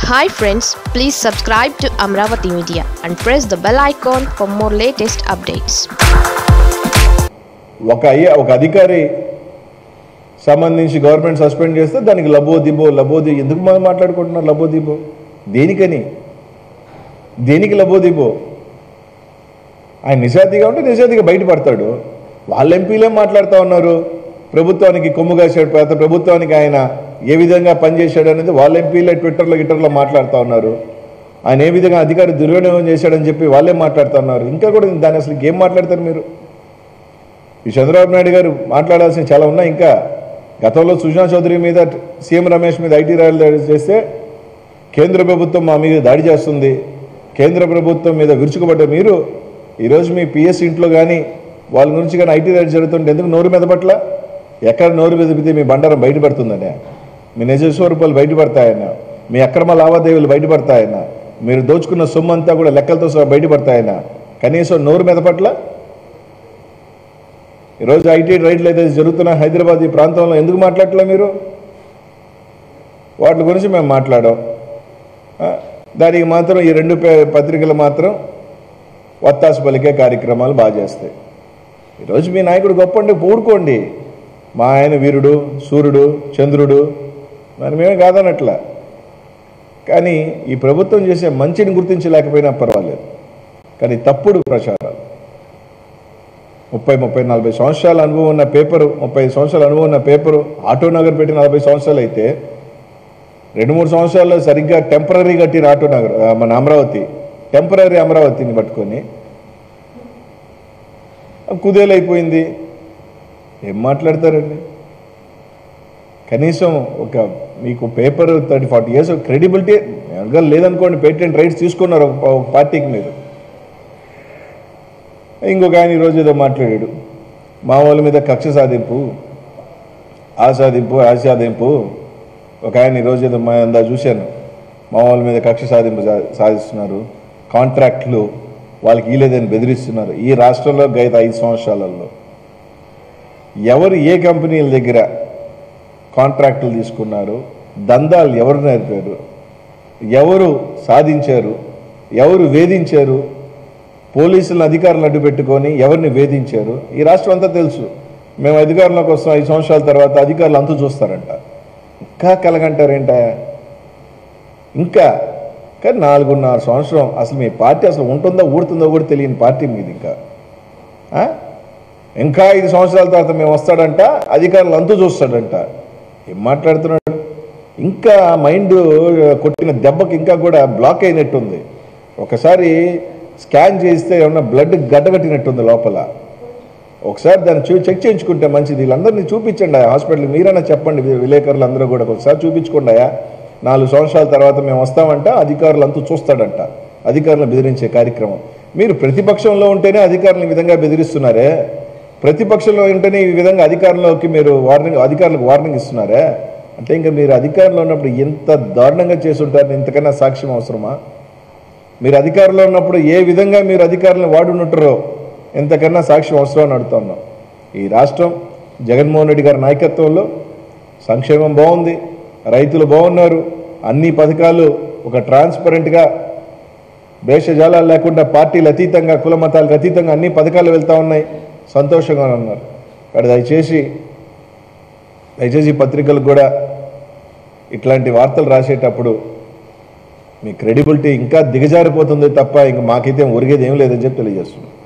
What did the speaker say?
Hi friends please subscribe to Amaravati media and press the bell icon for more latest updates ఒక అయ్య ఒక అధికారి సంబంధించి గవర్నమెంట్ సస్పెండ్ చేస్తే దానికి లబో దిబో లబో ది ఎందుకు మనం మాట్లాడుకుంటున్నారు లబో దిబో దేనికని దేనికి లబో దిబో ఆయన నిజాయితీగా ఉంటే నిజాయితీగా బయటపడతాడు వాళ్ళ ఎంపీలేం మాట్లాడుతూ ఉన్నారు ప్రభుత్వానికి కొమ్ము కాసాడు పెద్ద ప్రభుత్వానికి ఆయన ఏ విధంగా పనిచేశాడు అనేది వాళ్ళ ఎంపీలే ట్విట్టర్లో గిట్టర్లో మాట్లాడుతూ ఉన్నారు ఆయన ఏ విధంగా అధికారి దుర్వినియోగం చేశాడని చెప్పి వాళ్ళే మాట్లాడుతూ ఉన్నారు ఇంకా కూడా దాన్ని అసలు ఏం మాట్లాడతారు మీరు ఈ చంద్రబాబు నాయుడు గారు మాట్లాడాల్సిన చాలా ఉన్నాయి ఇంకా గతంలో సుజనా చౌదరి మీద సీఎం రమేష్ మీద ఐటీ రాయలు దాడి చేస్తే కేంద్ర ప్రభుత్వం మా మీద దాడి చేస్తుంది కేంద్ర ప్రభుత్వం మీద విరుచుకుపడ్డ మీరు ఈరోజు మీ పిఎస్ ఇంట్లో కానీ వాళ్ళ గురించి కానీ ఐటీ రైడ్ జరుగుతుంటే ఎందుకు నోరు మీద పట్ల ఎక్కడ నోరు మెదిపితే మీ బండారం బయటపడుతుందనే మీ నిజ స్వరూపాలు బయటపడతాయన్న మీ అక్రమ లావాదేవీలు బయటపడతాయన్న మీరు దోచుకున్న సొమ్ము అంతా కూడా లెక్కలతో సహా బయటపడతాయన్న కనీసం నోరు మీద పట్ల ఈరోజు ఐటీ రైడ్లు అయితే జరుగుతున్న హైదరాబాద్ ఈ ప్రాంతంలో ఎందుకు మాట్లాడలే మీరు వాటి గురించి మేము మాట్లాడాం ఆ, దానికి మాత్రం ఈ రెండు పే- పత్రికలు మాత్రం వత్తాసు పలికే కార్యక్రమాలు బాగా చేస్తాయి ఈరోజు మీ నాయకుడు గొప్ప అంటే పూడుకోండి మా ఆయన వీరుడు సూర్యుడు చంద్రుడు మరి మేమే కాదనట్లా కానీ ఈ ప్రభుత్వం చేసే మంచిని గుర్తించలేకపోయినా పర్వాలేదు కానీ తప్పుడు ప్రచారాలు ముప్పై ముప్పై నలభై సంవత్సరాల అనుభవం ఉన్న పేపరు ముప్పై సంవత్సరాల అనుభవం ఉన్న పేపరు ఆటో నగర్ పెట్టి నలభై సంవత్సరాలు అయితే రెండు మూడు సంవత్సరాల్లో సరిగ్గా టెంపరీ కట్టిన ఆటో నగర్ ఆ, మన అమరావతి టెంపరీ అమరావతిని పట్టుకొని కుదేలైపోయింది ఏం మాట్లాడతారండి కనీసం ఒక మీకు paper thirty forty years credibility ఎవరిగా లేదనుకోండి పేటెంట్ రైట్స్ తీసుకున్నారు ఒక ఒక పార్టీకి మీరు ఇంకొక ఆయన ఈరోజు ఏదో మాట్లాడాడు మా వాళ్ళ మీద కక్ష సాధింపు ఆ సాధింపు ఆ సాధింపు ఒక ఆయన ఈరోజు ఏదో మా అందా చూశాను మా వాళ్ళ మీద కక్ష సాధింపు సా- సాధిస్తున్నారు కాంట్రాక్ట్లు వాళ్ళకి ఇలేదని బెదిరిస్తున్నారు ఈ రాష్ట్రంలో గత ఐదు సంవత్సరాలలో ఎవరు ఏ కంపెనీల దగ్గర కాంట్రాక్టులు తీసుకున్నారు దందాలు ఎవరు నేర్పారు ఎవరు సాధించారు ఎవరు వేధించారు పోలీసులను అధికారులను అడ్డు పెట్టుకొని ఎవరిని వేధించారు ఈ రాష్ట్రం అంతా తెలుసు మేము అధికారంలోకి వస్తాం ఐదు సంవత్సరాల తర్వాత అధికారులు అంతు చూస్తారంట ఇంకా కలగంటారేంట ఇంకా కానీ నాలుగున్నర సంవత్సరం అసలు మీ పార్టీ అసలు ఉంటుందో ఊడుతుందో కూడా తెలియని పార్టీ మీది ఇంకా ఆ? ఇంకా ఐదు సంవత్సరాల తర్వాత మేము వస్తాడంట అధికారులు అంతు చూస్తాడంట ఏం మాట్లాడుతున్నాడు ఇంకా మైండ్ కొట్టిన దెబ్బకి ఇంకా కూడా బ్లాక్ అయినట్టుంది ఒకసారి స్కాన్ చేస్తే ఏమన్నా బ్లడ్ గడ్డగట్టినట్టుంది లోపల ఒకసారి దాన్ని చూ చెక్ చేయించుకుంటే మంచిది వీళ్ళందరినీ చూపించండి ఆ హాస్పిటల్ మీరైనా చెప్పండి వి- విలేకరులు అందరూ కూడా ఒకసారి చూపించుకోండి అయ్యా నాలుగు సంవత్సరాల తర్వాత మేము వస్తామంట అధికారులు అంతా చూస్తాడంట అధికారులను బెదిరించే కార్యక్రమం మీరు ప్రతిపక్షంలో ఉంటేనే అధికారులను ఈ విధంగా బెదిరిస్తున్నారే ప్రతిపక్షంలో ఉంటేనే ఈ విధంగా అధికారంలోకి మీరు వార్నింగ్ అధికారులకు వార్నింగ్ ఇస్తున్నారే అంటే ఇంకా మీరు అధికారంలో ఉన్నప్పుడు ఎంత దారుణంగా చేసి ఉంటారు ఇంతకన్నా సాక్ష్యం అవసరమా మీరు అధికారంలో ఉన్నప్పుడు ఏ విధంగా మీరు అధికారులను వాడుంటారో ఎంతకన్నా సాక్ష్యం అవసరం అని అడుగుతున్నాం ఈ రాష్ట్రం జగన్మోహన్ రెడ్డి గారి నాయకత్వంలో సంక్షేమం బాగుంది రైతులు బాగున్నారు అన్ని పథకాలు ఒక ట్రాన్స్పరెంట్గా భేషజాలాలు లేకుండా పార్టీలు అతీతంగా కుల మతాలకు అతీతంగా అన్ని పథకాలు వెళ్తూ ఉన్నాయి సంతోషంగా ఉన్నారు కానీ దయచేసి దయచేసి ఈ పత్రికలకు కూడా ఇట్లాంటి వార్తలు రాసేటప్పుడు మీ క్రెడిబిలిటీ ఇంకా దిగజారిపోతుంది తప్ప ఇంక మాకైతే ఒరిగేది ఏం లేదని చెప్పి తెలియజేస్తున్నాం